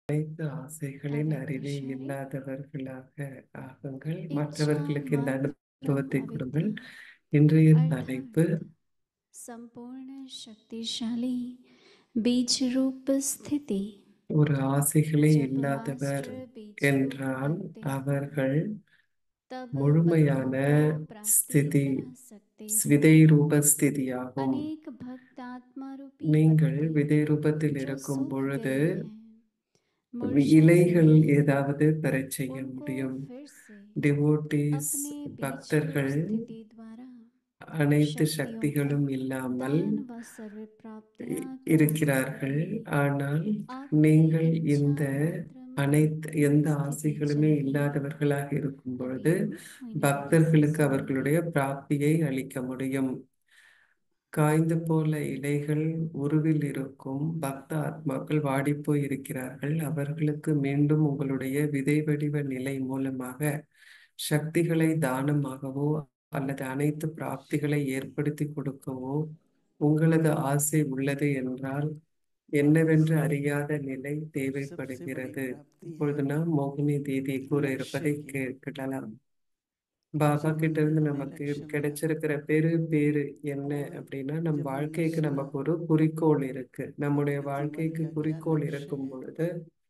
அனைத்து ஆசைகளின் Avec அறிவே Prashari, இல்லாதவர்களாக ஆகுங்கள் इच्छा மற்றவர்களுக்கு இந்த मात्र அனுபவத்தை प्रभावित கொடுங்கள் இன்றைய अर्थात தலைப்பு संपूर्ण शक्तिशाली बीज रूप स्थिति ஒரு ஆசைகளே जब இல்லாதவர் मास्टर बीज रूप என்றால் बनते हैं அவர்கள் तब முழுமையான बंधुओं को प्राप्ति ஸ்திதி करा सकते हैं விதை ரூப ஸ்திதியாகும் अनेक भक्त आत्मा रूपी நீங்கள் पत्ते விதை ரூபத்தில் जो இருக்கும் सूख பொழுது गए हैं வி- मुरझा இலைகள் गए हैं ஏதாவது பெறச் செய்ய उनको முடியும் फिर से டிவோட்டிஸ் अपने बीज रूप பக்தர்கள் स्थिति द्वारा அனைத்து शक्तियों का சக்திகளும் இல்லாமல் दान व सर्व இ- प्राप्तियां करा இருக்கிறார்கள் सकते ஆனால் आपकी நீங்கள் इच्छा இந்த मात्र में அனைத்து எந்த स्थिति ஆசைகளுமே चाहिए இல்லாதவர்களாக இருக்கும் பொழுது अभी हम इन्हें பக்தர்களுக்கு सुनेंगे அவர்களுடைய பிராப்தியை அளிக்க முடியும் காய்ந்து போல இலைகள் உருவில் இருக்கும் பக்த ஆத்மாக்கள் வாடிப்போய் இருக்கிறார்கள் அவர்களுக்கு மீண்டும் உங்களுடைய விதை வடிவ நிலை மூலமாக சக்திகளை தானமாகவோ அல்லது அனைத்து பிராப்திகளை ஏற்படுத்தி கொடுக்கவோ உங்களது ஆசை உள்ளது என்றால் என்னவென்று அறியாத நிலை सबसे बड़ी தேவைப்படுகிறது प्राप्ति है இப்பொழுது நாம் மோகினி தீதி கூற लक्ष्य இருப்பதை की கேட்கலாம் பாபா கிட்ட जीवन में இருந்து हमें நமக்கு लक्ष्य मिला கிடைச்சிருக்கிற பெரு பேரு என்ன और அப்படின்னா நம் जब हमने வாழ்க்கைக்கு सुना நமக்கு ஒரு குறிக்கோள் இருக்கு நம்முடைய कि जीवन வாழ்க்கைக்கு का क्या குறிக்கோள் लक्ष्य இருக்கும் है பொழுது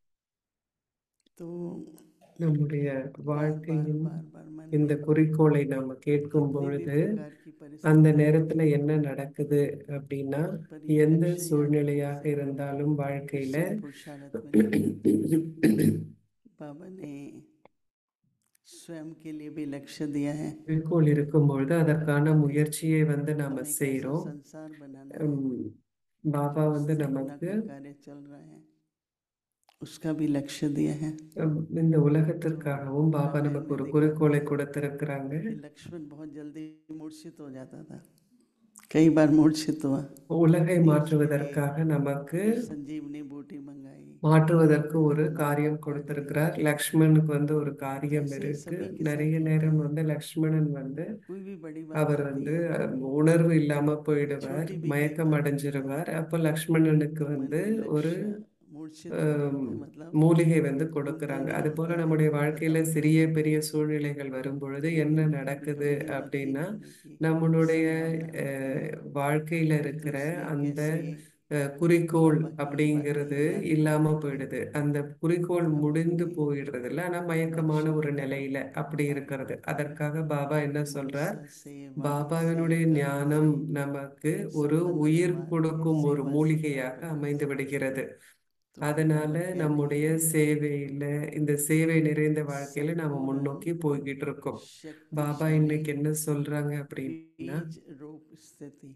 तो நம்முடைய बार बार வாழ்க்கையின் बार बार मन இந்த में குறிக்கோளை நாம கேட்கும் कितनी भी பொழுது प्रकार की அந்த परिस्थितियां நேரத்துல என்ன நடக்குது அப்படின்னா पर ये எந்த लक्ष्य याद சூழ்நிலையாக से இருந்தாலும் வாழ்க்கையில सब पुरुषार्थ में बाबा ने स्वयं के लिए भी लक्ष्य दिया है குறிக்கோள் இருக்கும் பொழுது அதற்கான हमें முயற்சியை வந்து நாம हमें कैसा செய்றோம் संसार बनाना है உம், பாபா வந்து स्थापना நமக்கு का कार्य चल रहा है उसका भी लक्ष्य दिया है உம், இந்த तो உலகத்திற்காகவும் பாபா रामायण நமக்கு में ஒரு देखा குறிக்கோளை था கொடுத்திருக்கிறாங்க कि लक्ष्मण बहुत जल्दी मूर्छित हो जाता था कई बार मूर्छित हुआ உலகை बीच में மாற்றுவதற்காக நமக்கு संजीवनी बूटी मंगाई மாற்றுவதற்கு ஒரு हनुमान காரியம் को कार्य கொடுத்திருக்கிறார் दिया லக்ஷ்மணுக்கு வந்து ஒரு காரியம் ऐसे இருக்கு सभी के साथ நிறைய होता நேரம் है வந்து லக்ஷ்மணன் வந்து कोई भी बड़ी बात அவர் आती வந்து है அஹ், உணர்வு இல்லாம போயிடுவார் छोटी भी कई மயக்கம் बार அடைஞ்சிருவார் அப்போ லக்ஷ்மணனுக்கு तो வந்து मैंने ஒரு लक्ष्य मूर्छित होते ஆம், होते मतलब மூலிகை வந்து रुकता கொடுக்கறாங்க नहीं அது போல रुकता நம்முடைய है வாழ்க்கையில खत्म சிறிய பெரிய சூழ்நிலைகள் வரும் பொழுது तो என்ன कभी நடக்குது कभी ये बात फील அப்படின்னா होने की நம்மளுடைய संभावना होती है அஹ், வாழ்க்கையில कि இருக்கிற दूसरे அந்த कैसे அஹ், குறிக்கோள் बाबा की बातें அப்படிங்கிறது याद नहीं இல்லாம करते போயிடுது அந்த குறிக்கோள் हम முடிந்து अपने போயிடுறது இல்ல ஆனா மயக்கமான लक्ष्य ஒரு की तरफ நிலையில அப்படி आ இருக்கிறது जाते हैं அதற்காக பாபா என்ன சொல்றார் मनसा सेवा பாபாவினுடைய संकल्प ஞானம் से நமக்கு ஒரு संबंध उயிர் हमारी கொடுக்கும் ஒரு सेवा से மூலிகையாக प्राप्त कर அமைந்து सकते हैं விடுகிறது तो அதனால बाबा कहते நம்முடைய हैं சேவையில இந்த சேவை நிறைந்த வாழ்க்கையில நாம संपूर्ण முன்னோக்கி போய்கிட்டு இருக்கோம் பாபா शक्तिशाली இன்னைக்கு என்ன சொல்றாங்க அப்படின்னா बीज रूप स्थिति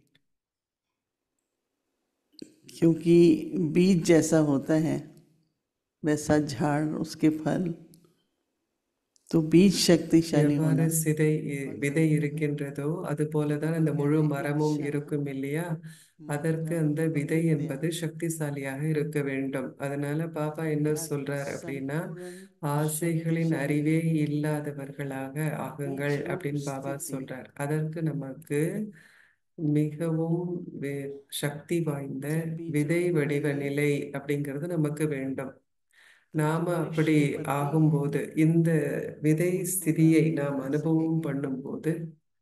क्योंकि बीज जैसा होता है वैसा झाड़ उसके फल तो बीज शक्तिशाली எவ்வாறு होना சிதை இ- बहुत விதை जरूरी है இருக்கின்றதோ அது போலதான் बाबा அந்த முழு कहते हैं कि மரமும் इच्छा இருக்கும் இல்லையா அதற்கு मात्र அந்த விதை पवित्र என்பது சக்திசாலியாக இருக்க வேண்டும் அதனால பாபா என்ன अर्थात சொல்றார் அப்படின்னா संपूर्ण ஆசைகளின் शक्तिशाली அறிவே இல்லாதவர்களாக ஆகுங்கள் बीज रूप அப்படின்னு பாபா स्थिति சொல்றார் அதற்கு நமக்கு மிகவும் வே- சக்தி வாய்ந்த जब बीज விதை रूप வடிவ बने நிலை அப்படிங்கிறது நமக்கு வேண்டும் तब நாம जो அப்படி वृक्ष की पत्ती ஆகும்போது இந்த விதை उनको ஸ்திதியை प्राप्ति நாம் करा அனுபவம் सकेंगे பண்ணும்போது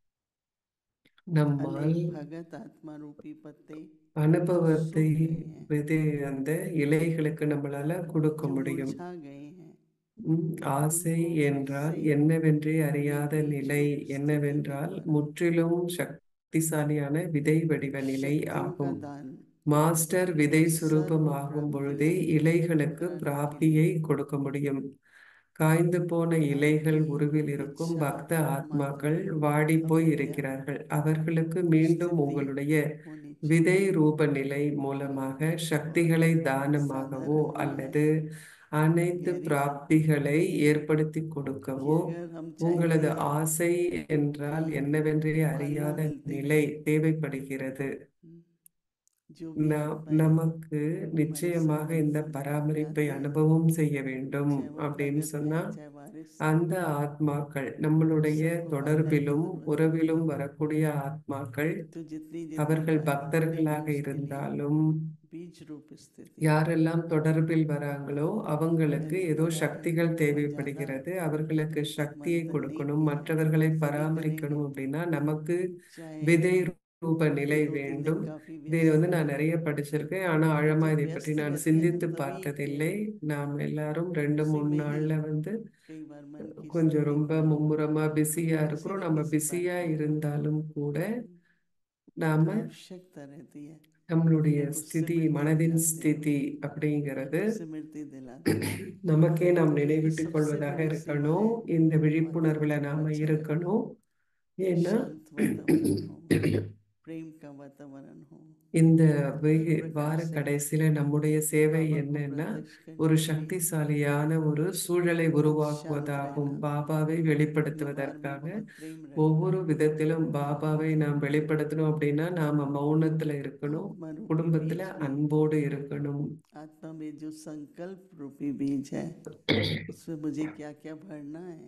நம்மால் अनेक भगत आत्मा रूपी पत्ते जो அனுபவத்தை सूख गए हैं விதை அந்த இலைகளுக்கு நம்மளால கொடுக்க जो முடியும் मुरझा गए हैं உம், ஆசை उनको फिर என்றால் से என்னவென்றே अपने அறியாத बीज நிலை रूप स्थिति என்னவென்றால் द्वारा முற்றிலும் சக்திசாலியான விதை வடிவ நிலை शक्तियों का ஆகும் दान மாஸ்டர் விதை सर्व சுரூபம் ஆகும் பொழுதே प्राप्तियों இலைகளுக்கு करा सकेंगे பிராப்தியை கொடுக்க முடியும் காய்ந்து போன இலைகள் आपकी உருவில் இருக்கும் इच्छा பக்த मात्र ஆத்மாக்கள் வாடி போய் अविद्या இருக்கிறார்கள் அவர்களுக்கு மீண்டும் स्थिति உங்களுடைய होनी விதை चाहिए ரூப நிலை மூலமாக சக்திகளை தானமாகவோ साधारण नहीं है அல்லது அனைத்து गहरी बात है பிராப்திகளை ஏற்படுத்தி कि கொடுக்கவோ अगर हम உங்களது चाहेंगे ஆசை என்றால் कि என்னவென்றே फल அறியாத मिलते நிலை रहें தேவைப்படுகிறது हम्म, जो भी நா- आत्माएं நமக்கு நிச்சயமாக संबंध இந்த से जुड़ பராமரிப்பை जाती हैं, அனுபவம் செய்ய வேண்டும் चाहे वो அப்படின்னு भगत சொன்னா है चाहे वारिस அந்த ஆத்மாக்கள் நம்மளுடைய सबको बांधने की தொடர்பிலும் जरूरत है உறவிலும் வரக்கூடிய ஆத்மாக்கள் तो जितनी जितनी அவர்கள் आत्माएं பக்தர்களாக जुड़ेंगी उसके लिए இருந்தாலும் बीज रूप स्थिति யாரெல்லாம் தொடர்பில் வராங்களோ அவங்களுக்கு यदि ஏதோ ज्यादा சக்திகள் बहुत ज्यादा தேவைப்படுகிறது அவர்களுக்கு சக்தியை मंथन नहीं கொடுக்கணும் किया மற்றவர்களை तभी பராமரிக்கணும் करेंगे அப்படின்னா நமக்கு चाहे விதை ரூப நிலை दो तीन दिन வேண்டும் काफी இதை व्यस्त வந்து நான் நிறைய படிச்சிருக்கேன் ஆனா ஆழமா जब இதை பற்றி व्यस्त நான் रहते हैं சிந்தித்து तभी பார்த்ததில்லை நாம் எல்லாரும் ரெண்டு उसी மூணு में ही நாள்ல வந்து कई बार मन की கொஞ்சம் स्थिति ரொம்ப को மும்முரமா பிஸியா किसी இருக்கிறோம் न நம்ம किसी बात பிஸியா में இருந்தாலும் கூட நாம आवश्यकता रहती है நம்மளுடைய अपने को ஸ்திதி सिमरती மனதின் दिलाते हैं ஸ்திதி அப்படிங்கிறது सिमरती दिलाते हैं நமக்கே நாம் ये நினைவிட்டுக் सबसे கொள்வதாக बड़ी सेवा இருக்கணும் है இந்த और விழிப்புணர்வுல बहुत நாம अच्छा है இருக்கணும் ஏன்னா शांत वातावरण हो प्रेम का वातावरण हो இந்த हर வெகு प्रकार வார से கடைசியில நம்முடைய சேவை बाबा को என்னன்னா प्रत्यक्ष ஒரு करने की சக்திசாலியான ஒரு சூழலை शांत உருவாக்குவதாகும் रहना பாபாவை व्यवहार में வெளிப்படுத்துவதற்காக बहुत प्रेम रहना ஒவ்வொரு விதத்திலும் பாபாவை நாம் வெளிப்படுத்தணும் அப்படின்னா நாம மௌனத்துல இருக்கணும் आत्मा रूपी குடும்பத்துல बीज में அன்போடு இருக்கணும் आत्मा में जो संकल्प रूपी बीज है उसमें मुझे क्या क्या भरना है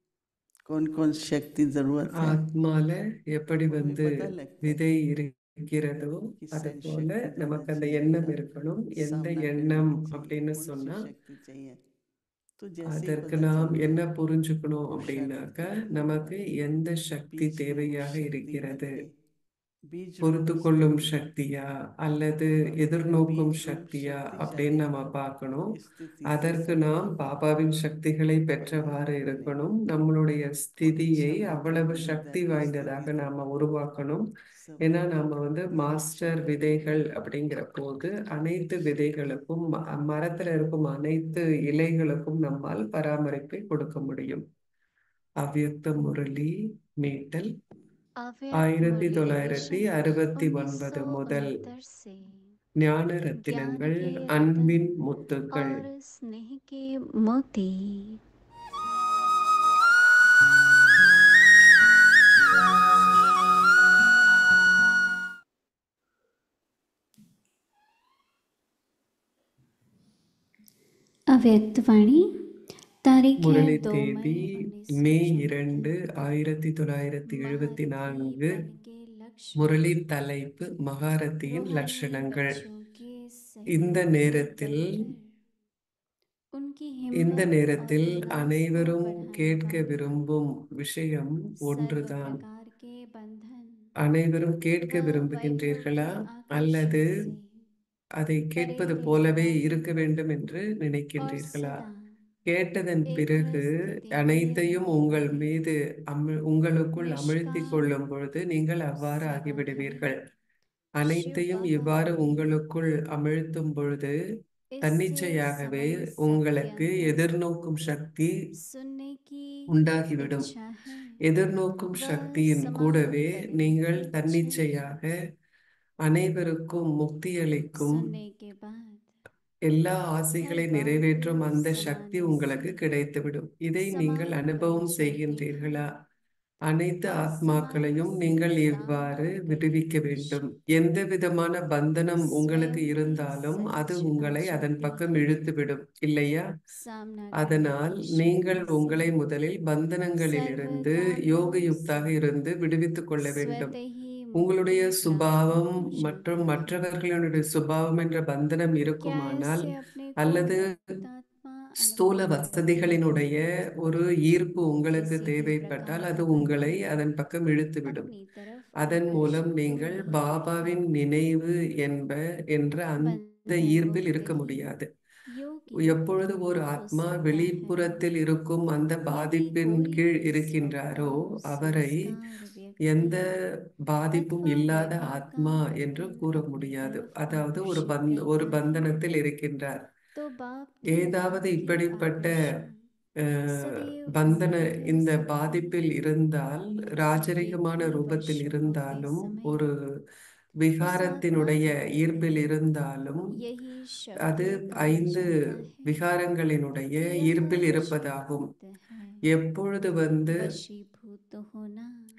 कौन कौन शक्ति जरूरत है ஆத்மால எப்படி वो भी வந்து पता लगता है விதை இருக்கிறதோ कि அது सेंस போல शक्ति ज्यादा நமக்கு அந்த चाहिए எண்ணம் या இருக்கணும் எந்த सामना करने எண்ணம் की चाहिए அப்படின்னு कौन सी சொன்னா शक्ति चाहिए तो जैसे ही அதற்கு पता நாம் चलता என்ன है புரிஞ்சுக்கணும் वो அப்படின்னாக்க शक्ति को நமக்கு எந்த சக்தி बीज में वो தேவையாக शक्ति இருக்கிறது भर के बीज रूप பொறுத்து கொள்ளும் स्थिति சக்தியா அல்லது और फिर எதிர்நோக்கும் बीज रूप சக்தியா शक्तिशाली அப்படின்னு நம்ம பார்க்கணும் स्थिति से அதற்கு நாம் संबंध பாபாவின் சக்திகளை बनाए பெற்றவாறு रखने இருக்கணும் நம்மளுடைய बहुत ஸ்திதியை अच्छा माध्यम அவ்வளவு बन சக்தி जाती है வாய்ந்ததாக स्थिति நாம உருவாக்கணும் सब ஏன்னா लोग நாம வந்து बहुत अच्छा மாஸ்டர் है விதைகள் அப்படிங்கிற போது அனைத்து விதைகளுக்கும் ம- மரத்துல இருக்கும் அனைத்து இலைகளுக்கும் நம்மால் பராமரிப்பை கொடுக்க முடியும் அவ்யக்த முரளி மீட்டல் अव्यक्त ஆயிரத்தி मुरली தொள்ளாயிரத்தி एडिशन அறுபத்தி उन्नीस ஒன்பது सौ முதல் उनहत्तर से ஞான ज्ञान ரத்தினங்கள் के रतन அன்பின் முத்துக்கள் और स्नेह के मोती अव्यक्त वाणी तारीख है முரளி दो தேதி मई उन्नीस மே सौ இரண்டு ஆயிரத்தி தொள்ளாயிரத்தி எழுபத்தி महारथी நான்கு बन के लक्ष्य முரளி தலைப்பு वो மகாரத்தியின் हमें லட்சணங்கள் बच्चों के இந்த सही நேரத்தில் कर उनकी இந்த हिम्मत और நேரத்தில் उल्लास को அனைவரும் बढ़ाने கேட்க वाले விரும்பும் விஷயம் सर्व ஒன்றுதான் प्रकार के बंधन அனைவரும் கேட்க व விரும்புகின்றீர்களா वैकुंठी அல்லது आकर्षण से அதை परे கேட்பது के போலவே जीवन இருக்க வேண்டும் என்று और நினைக்கின்றீர்களா सदा கேட்டதன் एक பிறகு स्थिति में அனைத்தையும் रहने உங்கள் वाले மீது அமி உங்களுக்குள் அமிழ்த்திக் निष्काम கொள்ளும் பொழுது நீங்கள் அவ்வாறு सेवाधारी ஆகிவிடுவீர்கள் शिव அனைத்தையும் बाबा இவ்வாறு உங்களுக்குள் அமிழ்த்தும் பொழுது इस தன்னிச்சையாகவே समय உங்களுக்கு सत्य எதிர்நோக்கும் சக்தி सुनने की உண்டாகிவிடும் इच्छा है எதிர்நோக்கும் वह சக்தியின் समागम கூடவே करने நீங்கள் की इच्छा தன்னிச்சையாக அனைவருக்கும் முக்தியளிக்கும் सुनने के बाद எல்லா हर ஆசைகளை बात நிறைவேற்றும் को அந்த சக்தி समाने உங்களுக்கு से கிடைத்துவிடும் இதை நீங்கள் समाप्त அனுபவம் करना चाहते செய்கின்றீர்களா हैं அனைத்து असमाप्त ஆத்மாக்களையும் से நீங்கள் सामना இவ்வாறு करके விடுவிக்க வேண்டும் எந்த விதமான பந்தனம் உங்களுக்கு स्वयं के இருந்தாலும் அது सच உங்களை அதன் आचरण பக்கம் இழுத்துவிடும் இல்லையா सामना அதனால் करने की நீங்கள் शक्ति உங்களை से முதலில் பந்தனங்களிலிருந்து सर्वदा யோகயுக்தாக मानस இருந்து விடுவித்துக் கொள்ள வேண்டும் स्वतः ही உங்களுடைய मुक्ति प्राप्त சுபாவம் हो மற்றும் जाती है மற்றவர்களுடைய சுபாவம் என்ற பந்தனம் क्या இருக்குமானால் इससे अपने को அல்லது मुक्तात्मा ஸ்தூல अनुभव करने வசதிகளினுடைய ஒரு ஈர்ப்பு உங்களுக்கு किसी भी தேவைப்பட்டால் प्रकार அது का உங்களை बंधन அதன் பக்கம் இழுத்துவிடும் अपनी तरफ அதன் மூலம் आकर्षित நீங்கள் नहीं பாபாவின் होता நினைவு என்ப என்ற அந்த बंधन ஈர்ப்பில் मुक्त இருக்க ही முடியாது योगी எப்பொழுது ஒரு हो ஆத்மா सकता है வெளிப்புறத்தில் இருக்கும் அந்த यदि பாதிப்பின் कोई கீழ் स्वभाव இருக்கின்றாரோ அவரை संस्कार எந்த व्यक्ति பாதிப்பும் अथवा இல்லாத वैभव का ஆத்மா என்று बंधन கூற अपनी முடியாது तरफ அதாவது ஒரு आकर्षित பந்த் ஒரு करता है பந்தனத்தில் இருக்கின்றார் तो बाप की ஏதாவது बाप की இப்படிப்பட்ட आकर्षण அஹ், सदैव பந்தன उसी तरह இந்த से हो பாதிப்பில் இருந்தால் ராஜரிகமான भी ரூபத்தில் वर्षों के இருந்தாலும் समय ஒரு उस आत्मा விகாரத்தினுடைய को ஈர்ப்பில் இருந்தாலும் यही அது शब्द कहा ஐந்து जाता है விகாரங்களினுடைய कि यह ஈர்ப்பில் இருப்பதாகும் वशीभूत है எப்பொழுது வந்து वशीभूत होना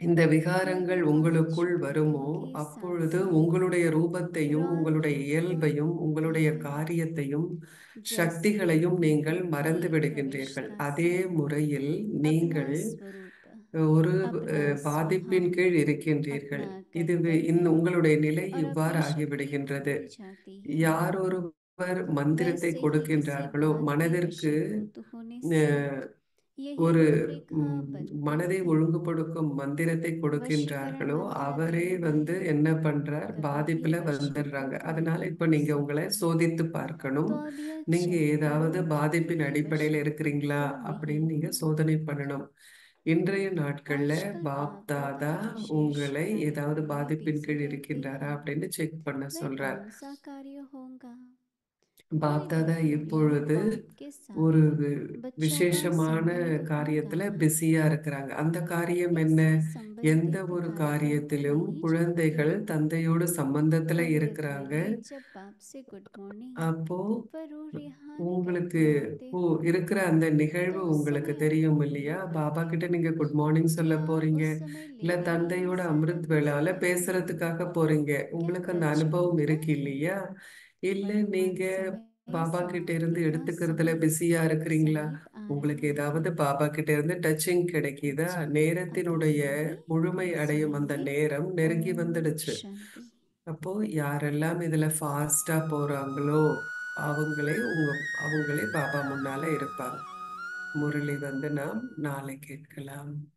இந்த விகாரங்கள் मैं உங்களுக்குள் आज வருமோ उनके साथ அப்பொழுது साथ உங்களுடைய ரூபத்தையும் रात உங்களுடைய को இயல்பையும் உங்களுடைய यहाँ காரியத்தையும் जैसे சக்திகளையும் நீங்கள் மறந்து एक விடுகின்றீர்கள் प्रविष्टा அதே से முறையில் अपना நீங்கள் स्वरूप ஒரு अपना அஹ், பாதிப்பின் स्वभाव கீழ் இருக்கின்றீர்கள் अपना இது வி- कर्तव्य இந்த உங்களுடைய நிலை और இவ்வாறு अपनी शक्ति ஆகிவிடுகின்றது भूल जाती है யார் ஒருவர் மந்திரத்தை वैसे ही इसी கொடுக்கின்றார்களோ बात के மனதிற்கு वशीभूत होने से அஹ், यही ஒரு रूपरेखा ம், बनती மனதை है ஒழுங்குபடுத்தும் மந்திரத்தை वशीकरण கொடுக்கின்றார்களோ मंत्र அவரே अगर வந்து नहीं என்ன பண்றார் कभी भी பாதிப்புல வந்துடுறாங்க वशीभूत அதனால नहीं இப்ப हो நீங்க உங்களை सकते சோதித்து பார்க்கணும் तो अब यह நீங்க ஏதாவது चक्रों பாதிப்பின் के அடிப்படையில वशीभूत இருக்கிறீங்களா तो नहीं அப்படின்னு நீங்க हुए சோதனை பண்ணணும் இன்றைய நாட்கள்ல आजकल பாப் बाप दादा தாதா विशेष உங்களை कार्य ஏதாவது में பாதிப்பின் बिजी கீழ் रहते இருக்கின்றாரா हैं அப்படின்னு செக் பண்ண वह சொல்றார் कौन सा कार्य होगा பாப் कोई தாதா व्यक्ति இப்பொழுது बाप के ஒரு साथ வி- बच्चों का விசேஷமான संबंध காரியத்துல होगा பிஸியா இருக்கிறாங்க அந்த காரியம் என்ன ऐसे संबंधित எந்த ஒரு कार्य காரியத்திலும் नहीं குழந்தைகள் जानते தந்தையோடு சம்பந்தத்துல और இருக்கிறாங்க लिटरली जब बाप से गुड मॉर्निंग அப்போ जरूर यहाँ உங்களுக்கு निकलते ஓ हो இருக்கிற அந்த நிகழ்வு तो उस உங்களுக்கு समय தெரியும் अमृत இல்லையா वेला பாபா கிட்ட நீங்க குட் மார்னிங் சொல்ல क्या போறீங்க उस समय இல்ல लेने ही தந்தையோட ज्यादा அமிர்த் வேளால बिजी है பேசுறதுக்காக போறீங்க क्या உங்களுக்கு அந்த खर्च அனுபவம் होता இருக்கு है இல்லையா இல்ல वर्तमान நீங்க समय பாபா கிட்ட இருந்து समाप्ति का எடுத்துக்கிறதுல समय பிஸியா இருக்கிறீங்களா समीप आ உங்களுக்கு रहा ஏதாவது है பாபா கிட்ட இருந்து டச்சிங் கிடைக்குதா अच्छा अभी நேரத்தினுடைய नहीं முழுமை அடையும் அந்த सुनेंगे நேரம் நெருங்கி ओम வந்துடுச்சு शांति அப்போ யாரெல்லாம் இதுல ஃபாஸ்டா போறாங்களோ அவங்களே உங்க அவங்களே பாபா முன்னால இருப்பாங்க முரளி வந்து நாம் நாளை கேட்கலாம்